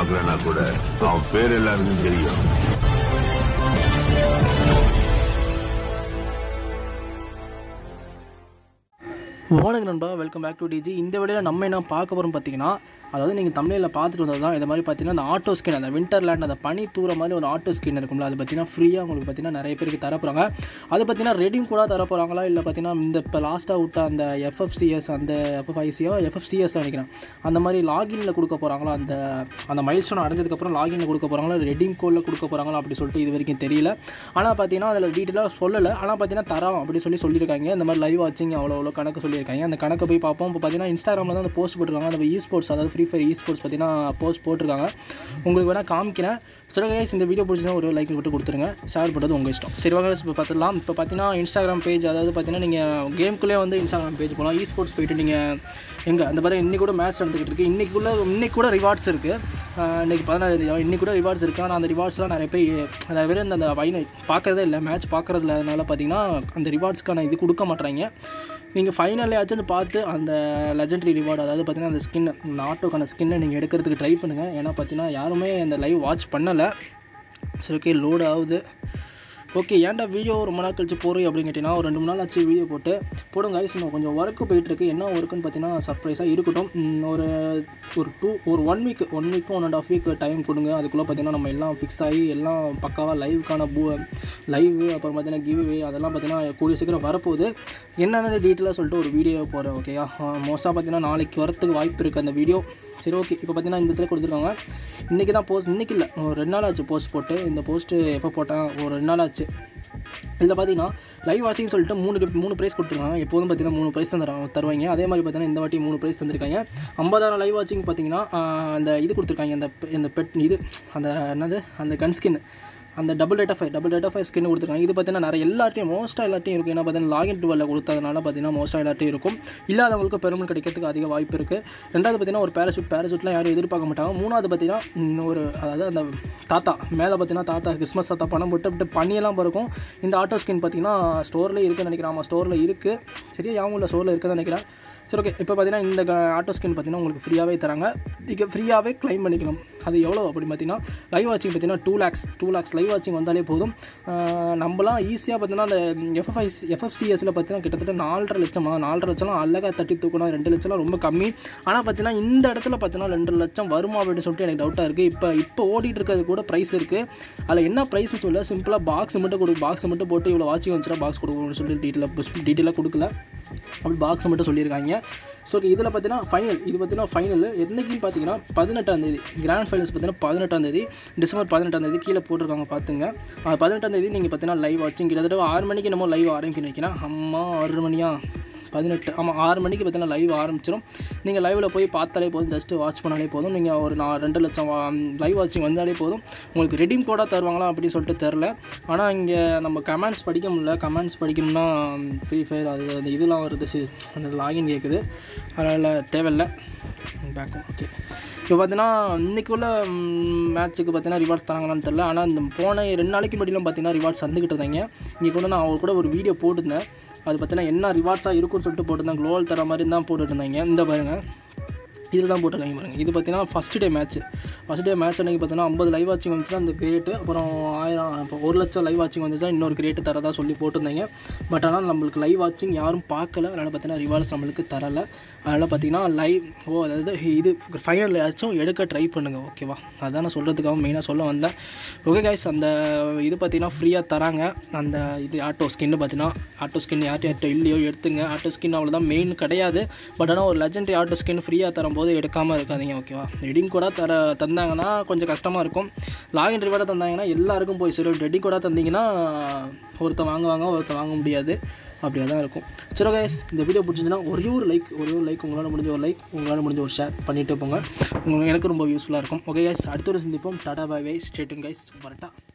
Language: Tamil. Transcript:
பார்க்கலன்னா கூட அவன் பேர் எல்லாருக்கும் தெரியும் வணக்கம் நண்பா வெல்கம் பேக் டு டிஜி இந்த வீடியோவில் நம்ம என்ன பார்க்க போகிறோம் பார்த்தீங்கன்னா அதாவது நீங்கள் தமிழில் பார்த்துட்டு வந்தது தான் இந்த மாதிரி பார்த்தீங்கன்னா அந்த ஆட்டோ ஸ்கின் அந்த விண்டர்லேண்ட் அந்த பனி தூர மாதிரி ஒரு ஆட்டோ ஸ்கின் இருக்கும்ல அது பார்த்தீங்கன்னா ஃப்ரீயாக உங்களுக்கு பார்த்தீங்கன்னா நிறைய பேருக்கு தரப்போகிறாங்க அது பார்த்தீங்கன்னா ரெடியும் கூட தரப்போகிறாங்களா இல்லை பார்த்தீங்கன்னா இந்த இப்போ லாஸ்ட்டாக விட்ட அந்த எஃப்எஃப்சிஎஸ் அந்த எஃப்எஃப்ஐசியோ எஃப்எஃப்சிஎஸ் நினைக்கிறேன் அந்த மாதிரி லாகின்ல கொடுக்க போகிறாங்களா அந்த அந்த மைல் ஸ்டோன் அடைஞ்சதுக்கப்புறம் லாகின்ல கொடுக்க போகிறாங்களா ரெடீம் கோடில் கொடுக்க போகிறாங்களா அப்படி சொல்லிட்டு இது வரைக்கும் தெரியல ஆனால் பார்த்தீங்கன்னா அதில் டீட்டெயிலாக சொல்லலை ஆனால் பார்த்தீங்கன்னா தரோம் அப்படி சொல்லி சொல்லியிருக்காங்க இந்த மாதிரி லைவ் வாட்சிங் அவ்வளோ அவ்வளோ கணக்கு சொல்லியிருக்காங்க அந்த கணக்கை போய் பார்ப்போம் இப்போ பார்த்தீங்கன்னா இன்ஸ்டாகிராமில் தான் அந்த போஸ்ட் போட்டிருக்காங்க அந்த இ ஸ்போர்ட்ஸ் அதாவது ஃப்ரீ ஃபயர் இ ஸ்போர்ட்ஸ் பார்த்தீங்கன்னா போஸ்ட் போட்டிருக்காங்க உங்களுக்கு வேணால் காமிக்கிறேன் சரி guys, இந்த வீடியோ பிடிச்சா ஒரு லைக் விட்டு கொடுத்துருங்க ஷேர் பண்ணுறது உங்கள் இஷ்டம் சரி வாங்க இப்போ பார்த்துலாம் இப்போ பார்த்தீங்கன்னா இன்ஸ்டாகிராம் பேஜ் அதாவது பார்த்தீங்கன்னா நீங்கள் கேமுக்குள்ளே வந்து இன்ஸ்டாகிராம் பேஜ் போகலாம் இ ஸ்போர்ட்ஸ் போயிட்டு நீங்கள் எங்கே அந்த மாதிரி இன்னைக்கு கூட மேட்ச் நடந்துக்கிட்டு இருக்குது இன்றைக்குள்ள இன்னைக்கு கூட ரிவார்ட்ஸ் இருக்குது இன்றைக்கி பதினாறு இன்னைக்கு கூட ரிவார்ட்ஸ் இருக்குது ஆனால் அந்த ரிவார்ட்ஸ்லாம் நிறைய பேர் நிறைய பேர் இந்த அந்த வைனை பார்க்குறதே இல்லை மேட்ச் பார்க்குறதுல அதனால பார்த்தீங்கன்னா அந்த ரிவார்ட்ஸ்க்கான இது கொடுக்க மாட்றாங்க நீங்கள் ஃபைனல்லையாச்சும் பார்த்து அந்த லெஜெண்டரி ரிவார்டு அதாவது பார்த்தீங்கன்னா அந்த ஸ்கின் அந்த ஆட்டோக்கான ஸ்கின்னை நீங்கள் எடுக்கிறதுக்கு ட்ரை பண்ணுங்கள் ஏன்னா பார்த்தீங்கன்னா யாருமே இந்த லைவ் வாட்ச் பண்ணலை சரி ஓகே லோடு ஆகுது ஓகே ஏன்டா வீடியோ ரொம்ப நாள் கழிச்சு போகிறோம் அப்படின்னு கேட்டிங்கன்னா ஒரு ரெண்டு மூணு நாள் ஆச்சு வீடியோ போட்டு போடுங்க guys இன்னும் கொஞ்சம் ஒர்க்கு போயிட்டுருக்கு என்ன ஒர்க்குன்னு பார்த்தீங்கன்னா சர்ப்ரைஸாக இருக்கட்டும் ம், ஒரு ஒரு டூ ஒரு one week one week one and half week time கொடுங்க அதுக்குள்ளே பார்த்தீங்கன்னா நம்ம எல்லாம் ஃபிக்ஸ் ஆகி எல்லாம் பக்காவாக லைவுக்கான பூ லைவ் அப்புறம் பார்த்தீங்கன்னா கிவ்வே அதெல்லாம் பார்த்தீங்கன்னா கூடிய சீக்கிரம் வரப்போகுது என்னென்ன டீட்டெயிலாக சொல்லிட்டு ஒரு வீடியோ போகிறேன் ஓகேயா மோஸ்ட்டாக பார்த்தீங்கன்னா நாளைக்கு வரத்துக்கு வாய்ப்பு இருக்குது அந்த வீடியோ சரி ஓகே இப்போ பார்த்தீங்கன்னா இந்த இடத்துல கொடுத்துருக்காங்க இன்றைக்கி தான் போஸ்ட் இன்றைக்கி இல்லை ஒரு ரெண்டு நாள் ஆச்சு போஸ்ட் போட்டு இந்த போஸ்ட்டு எப்போ போட்டேன் ஒரு ரெண்டு நாள் ஆச்சு இதில் பார்த்தீங்கன்னா லைவ் வாட்சிங் சொல்லிட்டு மூணு மூணு ப்ரைஸ் கொடுத்துருக்காங்க எப்போதும் பார்த்தீங்கன்னா மூணு ப்ரைஸ் தந்துடுறாங்க தருவாங்க அதே மாதிரி பார்த்தீங்கன்னா இந்த வாட்டி மூணு ப்ரைஸ் தந்திருக்காங்க ஐம்பதாயிரம் லைவ் வாட்சிங் பார்த்தீங்கன்னா ஆஹ், அந்த இது கொடுத்துருக்காங்க அந்த பெ- இந்த பெட் இது அந்த என்னது அந்த கன் ஸ்கின் அந்த double data five double data five skin கொடுத்துருக்காங்க இது பார்த்தீங்கன்னா நிறைய எல்லாத்தையும் மோஸ்ட்டாக எல்லாத்தையும் இருக்கும் ஏன்னா பார்த்தீங்கன்னா லாகின் டுவெல்ல கொடுத்ததுனால பார்த்தீங்கன்னா மோஸ்ட்டாக எல்லாத்தையும் இருக்கும் இல்லாதவங்களுக்கு பெருமல் கிடைக்கிறதுக்கு அதிக வாய்ப்பு இருக்குது ரெண்டாவது பார்த்தீங்கன்னா ஒரு பேராஷூட் பேராஷூட்லாம் யாரும் எதிர்பார்க்க மாட்டாங்க மூணாவது பார்த்தீங்கன்னா ம், ஒரு அதாவது அந்த தாத்தா மேலே பார்த்தீங்கன்னா தாத்தா கிறிஸ்மஸ் தாத்தா பணம் போட்டு அப்படி பனியெல்லாம் பிறக்கும் இந்த ஆட்டோ ஸ்கின் பார்த்தீங்கன்னா ஸ்டோர்லேயே இருக்குன்னு நினைக்கிறேன் ஆமாம் ஸ்டோரில் இருக்குது சரியா யாவும் இல்லை ஸ்டோரில் இருக்குன்னு நினைக்கிறேன் சரி ஓகே இப்போ பார்த்தீங்கன்னா இந்த ஆட்டோ ஸ்கின் பார்த்தீங்கன்னா உங்களுக்கு ஃப்ரீயாகவே தராங்க இங்கே ஃப்ரீயாகவே க்ளைம் பண்ணிக்கணும் அது எவ்வளோ அப்படின்னு பார்த்தீங்கன்னா லைவ் வாட்சிங் பார்த்தீங்கன்னா two lakhs two lakhs live வாட்சிங் வந்தாலே போதும் ஆஹ் நம்மலாம் ஈஸியாக பார்த்தீங்கன்னா அந்த எஃப்எஃப்ஐ எஃப்எஃப்சிஎஸில் பார்த்தீங்கன்னா கிட்டத்தட்ட நாலரை லட்சமா நாலரை லட்சம்லாம் அழகாக தட்டி தூக்கணும் ரெண்டு லட்சம்லாம் ரொம்ப கம்மி ஆனால் பார்த்தீங்கன்னா இந்த இடத்துல பார்த்தீங்கன்னா ரெண்டு லட்சம் வருமா அப்படின்னு சொல்லிட்டு எனக்கு டவுட்டாக இருக்குது இப்போ இப்போ ஓடிட்டு இருக்கிறது கூட ப்ரைஸ் இருக்குது அதில் என்ன ப்ரைஸ்னு சொல்ல சிம்பிளாக பாக்ஸ் மட்டும் கொடு பாக்ஸ் மட்டும் போட்டு இவ்வளோ வாட்சிங் வந்துச்சுன்னா பாக்ஸ் கொடுக்கணும்னு சொல்லி டீட்டெயிலாக டீட்டெயிலாக கொடுக்கல அப்படி பாக்ஸ் மட்டும் சொல்லியிருக்காங்க ஸோ இதில் பார்த்தீங்கன்னா ஃபைனல் இது பார்த்தீங்கன்னா ஃபைனல் என்னைக்குன்னு பார்த்தீங்கன்னா பதினெட்டாம் தேதி கிராண்ட் ஃபைனல்ஸ் பார்த்தீங்கன்னா பதினெட்டாம் தேதி டிசம்பர் பதினெட்டாம் தேதி கீழே போட்டிருக்காங்க பார்த்துங்க அது பதினெட்டாம் தேதி நீங்கள் பார்த்தீங்கன்னா லைவ் வாட்சிங் கிட்டத்தட்ட ஆறு மணிக்கு நம்ம லைவ் ஆரம்பிக்கணும் வைக்கிறேன் அம்மா ஆறு மணியா பதினெட்டு ஆமாம் ஆறு மணிக்கு பார்த்தீங்கன்னா லைவ் ஆரம்பிச்சிடும் நீங்கள் லைவில் போய் பார்த்தாலே போதும் ஜஸ்ட்டு வாட்ச் பண்ணாலே போதும் நீங்கள் ஒரு நான் ரெண்டு லட்சம் லைவ் வாட்சிங் வந்தாலே போதும் உங்களுக்கு ரெடீம் கோடாக தருவாங்களா அப்படின்னு சொல்லிட்டு தெரில ஆனால் இங்கே நம்ம கமெண்ட்ஸ் படிக்க முடியல கமெண்ட்ஸ் படிக்கணும்னா ஃப்ரீ ஃபயர் அது அந்த இதெல்லாம் வருது சி அந்த லாகின் கேட்குது அதனால் தேவையில்லை பேக் ஓகே இப்போ பார்த்தீங்கன்னா இன்றைக்குள்ள மேட்ச்சுக்கு பார்த்தீங்கன்னா ரிவார்ட்ஸ் தராங்களான்னு தெரில ஆனால் இந்த போன ரெண்டு நாளைக்கு முன்னாடிலாம் பார்த்தீங்கன்னா ரிவார்ட்ஸ் தந்துக்கிட்டு இருந்தாங்க இங்கே கூட நான் அவர் கூட ஒரு வீடியோ போட்டிருந்தேன் அது பார்த்தீங்கன்னா என்ன ரிவார்ட்ஸாக இருக்குன்னு சொல்லிட்டு போட்டிருந்தேன் க்ளோவல் தர மாதிரி தான் போட்டுட்டு இருந்தாங்க இந்த பாருங்கள் இதில் தான் போட்டிருக்காங்க பாருங்க இது பார்த்தீங்கன்னா first day match first day match அன்றைக்கி பார்த்தீங்கன்னா ஐம்பது லைவ் வாட்சிங் வந்துச்சுன்னா அந்த கிரேட்டு அப்புறம் ஆயிரம் இப்போ ஒரு லட்சம் லைவ் வாட்சிங் வந்துச்சா இன்னொரு கிரேட்டு தரதா சொல்லி போட்டிருந்தாங்க பட் ஆனால் நம்மளுக்கு லைவ் வாட்சிங் யாரும் பார்க்கல அதனால் பார்த்தீங்கன்னா ரிவார்ட்ஸ் நம்மளுக்கு தரலை அதனால் பார்த்தீங்கன்னா லைவ் ஓ அதாவது இது ஃபைனல் ஆச்சும் எடுக்க ட்ரை பண்ணுங்கள் ஓகேவா அதான் நான் சொல்கிறதுக்காக மெயினாக சொல்ல வந்தேன் ஓகே கைஸ் அந்த இது பார்த்தீங்கன்னா ஃப்ரீயாக தராங்க அந்த இது ஆட்டோ ஸ்கின்னு பார்த்தீங்கன்னா ஆட்டோ ஸ்கின் யார்ட்டு யார்ட்ட இல்லையோ எடுத்துங்க ஆட்டோ ஸ்கின் அவ்வளோதான் மெயின் கிடையாது பட் ஆனால் ஒரு லெஜெண்டரி ஆட்டோ ஸ்கின் ஃப்ரீயாக தரும்போது எடுக்காமல் இருக்காதீங்க ஓகேவா ரெடிங் கூட தர தந்தாங்கன்னா கொஞ்சம் கஷ்டமாக இருக்கும் லாகின் ரிவார்டாக தந்தாங்கன்னா எல்லாருக்கும் போய் சரி ரெடி கூட தந்தீங்கன்னா ஒருத்தன் வாங்குவாங்க ஒருத்தன் வாங்க முடியாது அப்படியே தான் இருக்கும் சரி கைஸ் இந்த வீடியோ பிடிச்சிருந்துன்னா ஒரே ஒரு லைக் ஒரே ஒரு லைக் உங்களால் முடிஞ்ச ஒரு லைக் உங்களால் முடிஞ்ச ஒரு ஷேர் பண்ணிட்டு போங்க உங்களுக்கு எனக்கு ரொம்ப யூஸ்ஃபுல்லாக இருக்கும் ஓகே கைஸ் அடுத்த ஒரு சந்திப்போம் tata bye bye stay tuned guys வரட்டா